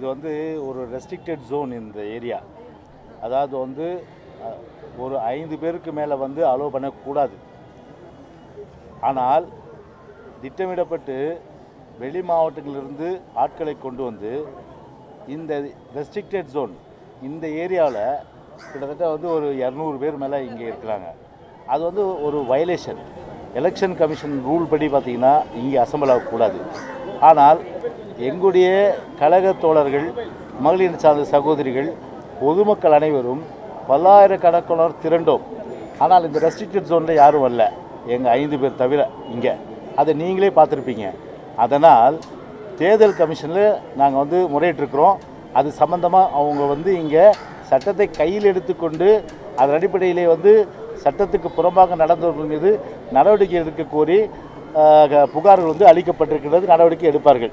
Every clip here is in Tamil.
வந்து ஒரு ரெஸ்ட்ரிக்டட் ஜோன் இந்த ஏரியா அதாவது வந்து அஹ், ஒரு ஐந்து பேருக்கு மேலே வந்து அலோவ் பண்ணக்கூடாது ஆனால் திட்டமிடப்பட்டு வெளி மாவட்டங்களிலிருந்து ஆட்களை கொண்டு வந்து இந்த ரெஸ்ட்ரிக்டட் ஜோன் இந்த ஏரியாவில் கிட்டத்தட்ட வந்து ஒரு இரநூறு பேர் மேலே இங்கே இருக்கிறாங்க அது வந்து ஒரு வயலேஷன் எலெக்ஷன் கமிஷன் ரூல் படி பார்த்தீங்கன்னா இங்கே அசம்பிள் ஆகக்கூடாது ஆனால் எங்களுடைய கழக தோழர்கள் மகளிர் சார்ந்த சகோதரிகள் பொதுமக்கள் அனைவரும் பல்லாயிரக்கணக்கானோர் திரண்டோம் ஆனால் இந்த ரெஸ்ட்ரிக்டட் ஜோனில் யாரும் வரல எங்கள் ஐந்து பேர் தவிர இங்கே அதை நீங்களே பார்த்துருப்பீங்க அதனால் தேர்தல் கமிஷனில் நாங்கள் வந்து முறையிட்டிருக்கிறோம் அது சம்பந்தமாக அவங்க வந்து இங்கே சட்டத்தை கையில் எடுத்துக்கொண்டு அதன் அடிப்படையிலே வந்து சட்டத்துக்கு புறம்பாக நடந்தவர்கள் மீது நடவடிக்கை எடுக்க கோரி ஆஹ், க- புகார்கள் வந்து அளிக்கப்பட்டிருக்கிறது நடவடிக்கை எடுப்பார்கள்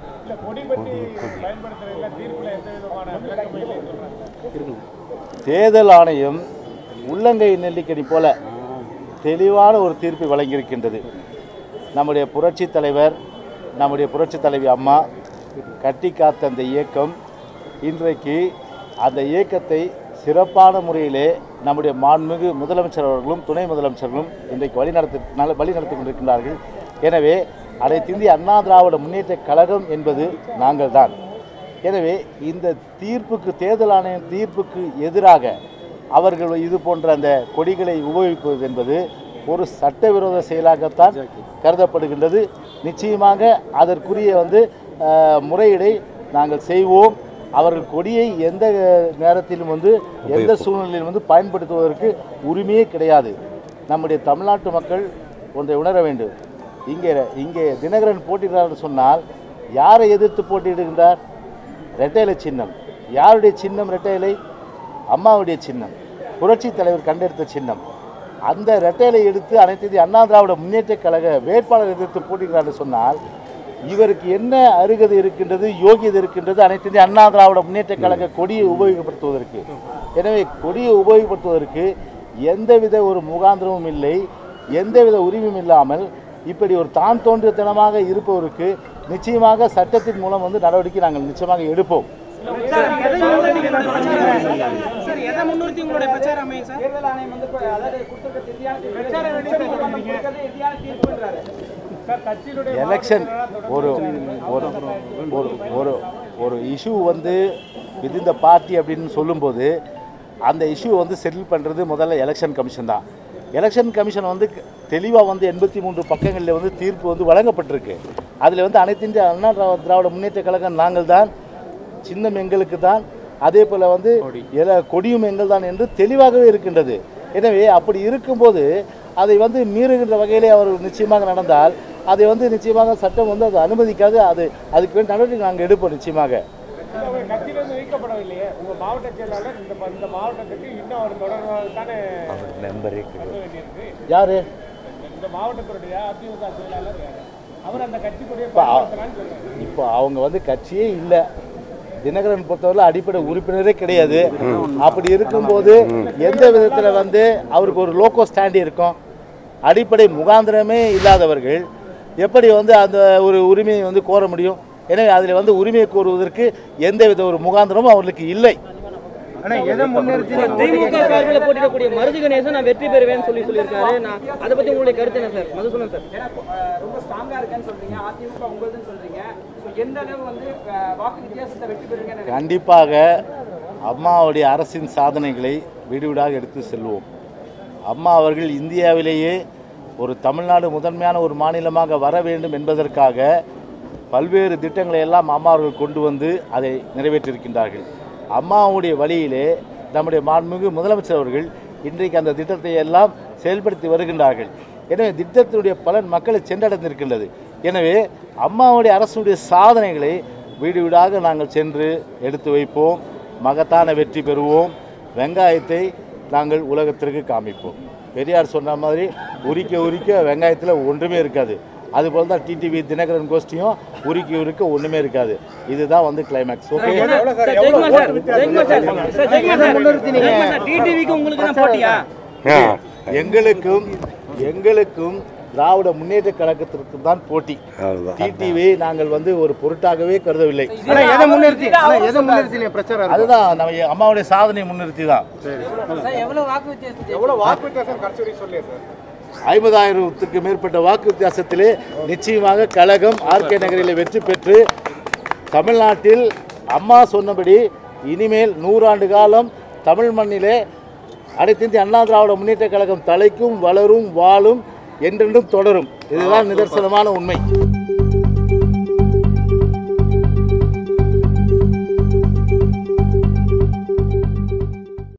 தேர்தல் ஆணையம் உள்ளங்கை நெல்லிக்கனி போல தெளிவான ஒரு தீர்ப்பை வழங்கியிருக்கின்றது நம்முடைய புரட்சி தலைவர் நம்முடைய புரட்சி தலைவி அம்மா கட்டி காத்த அந்த இயக்கம் இன்றைக்கு அந்த இயக்கத்தை சிறப்பான முறையிலே நம்முடைய மாண்புமிகு முதலமைச்சர் அவர்களும் துணை முதலமைச்சர்களும் இன்றைக்கு வழிநடத்தி நல- வழிநடத்தி கொண்டிருக்கின்றார்கள் எனவே அனைத்திந்திய அண்ணா திராவிட முன்னேற்ற கழகம் என்பது நாங்கள்தான் எனவே இந்த தீர்ப்புக்கு தேர்தல் ஆணையம் தீர்ப்புக்கு எதிராக அவர்கள் இது போன்ற அந்த கொடிகளை உபயோகிப்பது என்பது ஒரு சட்டவிரோத செயலாகத்தான் கருதப்படுகின்றது நிச்சயமாக அதற்குரிய வந்து அஹ், முறையீடை நாங்கள் செய்வோம் அவர்கள் கொடியை எந்த நேரத்திலும் வந்து எந்த சூழ்நிலையிலும் வந்து பயன்படுத்துவதற்கு உரிமையே கிடையாது நம்முடைய தமிழ்நாட்டு மக்கள் ஒன்றை உணர வேண்டும் இங்கே இங்கே தினகரன் போட்டியிடுறார் என்று சொன்னால் யாரை எதிர்த்து போட்டியிடுகின்றார் இரட்டை இலை சின்னம் யாருடைய சின்னம் இரட்டை இலை அம்மாவுடைய சின்னம் புரட்சி தலைவர் கண்டெடுத்த சின்னம் அந்த இரட்டை இலை எடுத்து அனைத்து இந்திய அண்ணா திராவிட முன்னேற்ற கழக வேட்பாளர் எதிர்த்து போட்டியிடுறார் என்று சொன்னால் இவருக்கு என்ன அருகதை இருக்கின்றது யோகியதை இருக்கின்றது அனைத்து இந்திய அண்ணா திராவிட முன்னேற்ற கழக கொடியை உபயோகப்படுத்துவதற்கு எனவே கொடியை உபயோகப்படுத்துவதற்கு எந்தவித ஒரு முகாந்திரமும் இல்லை எந்தவித உரிமையும் இல்லாமல் இப்படி ஒரு தான் தோன்றியத்தனமாக இருப்பவருக்கு நிச்சயமாக சட்டத்தின் மூலம் வந்து நடவடிக்கை நாங்கள் நிச்சயமாக எடுப்போம் சார் எதை முன்னிறுத்தி உங்களுடைய பிரச்சாரம் அமையும் சார் தேர்தல் ஆணையம் வந்து கொ- அதாவது கொடுத்திருக்க இறுதியான தீர்ப்பு. எலெக்ஷன் மூலமா கொடுக்கிறது இறுதியான தீர்ப்புன்றாரு. எலெக்ஷன் ஒரு ஒரு ஒரு ஒரு ஒரு இஷ்யூ வந்து விதின் த பார்ட்டி அப்படின்னு சொல்லும்போது அந்த இஷ்யூ வந்து செட்டில் பண்ணுறது முதல்ல எலெக்ஷன் கமிஷன் தான் எலெக்ஷன் கமிஷன் வந்து தெளிவாக வந்து எண்பத்தி மூன்று பக்கங்களில் வந்து தீர்ப்பு வந்து வழங்கப்பட்டிருக்கு அதில் வந்து அனைத்து இந்திய அண்ணா திராவிட- திராவிட முன்னேற்ற கழகம் நாங்கள் தான் சின்னம் எங்களுக்கு தான் அதே போல் வந்து எல கொடியும் எங்கள் தான் என்று தெளிவாகவே இருக்கின்றது எனவே அப்படி இருக்கும்போது அதை வந்து மீறுகின்ற வகையிலே அவர் நிச்சயமாக நடந்தால் அதை வந்து நிச்சயமாக சட்டம் வந்து அது அனுமதிக்காது அது அதுக்கு வேண்டிய நடவடிக்கை நாங்கள் எடுப்போம் நிச்சயமாக உங்க கட்சியிலிருந்து நீக்கப்படவில்லையே உங்க மாவட்ட செயலாளர் இந்த இந்த மாவட்டத்துக்கு இன்னும் அவர் தொடர்வதற்கான வேண்டியிருக்கு யார் இந்த மாவட்டத்தினுடைய அதிமுக செயலாளர் யாரு? அவர் அந்த கட்சிக்குடைய இப்போ பயன்படுத்தலாம்னு சொல்றாரு இப்போ அவங்க வந்து கட்சியே இல்லை தினகரன் பொறுத்தவரை அடிப்படை உறுப்பினரே கிடையாது அப்படி இருக்கும்போது எந்த விதத்தில் வந்து அவருக்கு ஒரு லோக்கோ ஸ்டாண்ட் இருக்கும் அடிப்படை முகாந்திரமே இல்லாதவர்கள் எப்படி வந்து அந்த ஒரு உரிமையை வந்து கோர முடியும் எனவே அதில் வந்து உரிமையை கோருவதற்கு எந்தவித ஒரு முகாந்திரமும் அவர்களுக்கு இல்லை திமுக சார்பில் போட்டியிடக்கூடிய மருது கணேசன் நான் வெற்றி பெறுவேன்னு சொல்லி சொல்லியிருக்காரு நான் அதை பத்தி உங்களுடைய கருத்து என்ன சார் மதுசூதன் சார் ஏன்னா அஹ், ரொம்ப ஸ்ட்ராங்கா இருக்கேன்னு சொல்றீங்க அதிமுக உங்களுதுன்னு சொல்றீங்க ஸோ எந்த அளவு வந்து அஹ், வாக்கு வித்தியாசத்தை வெற்றி பெறுங்கன்னு நினைக்கிறீங்க? கண்டிப்பாக அம்மாவுடைய அரசின் சாதனைகளை வீடுவீடாக எடுத்து செல்வோம் அம்மா அவர்கள் இந்தியாவிலேயே ஒரு தமிழ்நாடு முதன்மையான ஒரு மாநிலமாக வர வேண்டும் என்பதற்காக பல்வேறு திட்டங்களை எல்லாம் அம்மா அவர்கள் கொண்டு வந்து அதை நிறைவேற்றியிருக்கின்றார்கள் அம்மாவுடைய வழியிலே நம்முடைய மாண்புமிகு முதலமைச்சர் அவர்கள் இன்றைக்கு அந்த திட்டத்தை எல்லாம் செயல்படுத்தி வருகின்றார்கள் எனவே திட்டத்தினுடைய பலன் மக்களை சென்றடைந்திருக்கின்றது எனவே அம்மாவுடைய அரசுடைய சாதனைகளை வீடு வீடாக நாங்கள் சென்று எடுத்து வைப்போம் மகத்தான வெற்றி பெறுவோம் வெங்காயத்தை நாங்கள் உலகத்திற்கு காமிப்போம் பெரியார் சொன்ன மாதிரி உரிக்க உரிக்க வெங்காயத்தில் ஒன்றுமே இருக்காது அதுபோல் தான் டிடிவி தினகரன் கோஷ்டியும் உரிக்க உரிக்க ஒன்றுமே இருக்காது இதுதான் வந்து climax okay sir Jayakumar sir Jayakumar sir sir Jayakumar sir Jayakumar sir டிடிவிக்கு உங்களுக்கு தான் போட்டியா எங்களுக்கும் எங்களுக்கும் திராவிட முன்னேற்ற கழகத்திற்கு தான் போட்டி டிடிவி நாங்கள் வந்து ஒரு பொருட்டாகவே கருதவில்லை ஆனா எதை முன்னிறுத்தி ஆனா எதை முன்னிறுத்தி பிரச்சாரம் இருக்கும்? அதுதான் நம்ம அம்மாவுடைய சாதனையை முன்னிறுத்தி தான் எவ்வளவு வாக்கு வித்தியாசம் எவ்வளவு வாக்கு வித்தியாசம் கடைசி வரைக்கும் சொல்லியே சார் ஐம்பதாயிரத்துக்கு மேற்பட்ட வாக்கு வித்தியாசத்திலே நிச்சயமாக கழகம் ஆர்கே நகரில் வெற்றி பெற்று தமிழ்நாட்டில் அம்மா சொன்னபடி இனிமேல் நூறாண்டு காலம் தமிழ் மண்ணிலே அனைத்து இந்திய அண்ணா திராவிட முன்னேற்ற கழகம் தலைக்கும் வளரும் வாழும் என்றென்றும் தொடரும் இதுதான் நிதர்சனமான உண்மை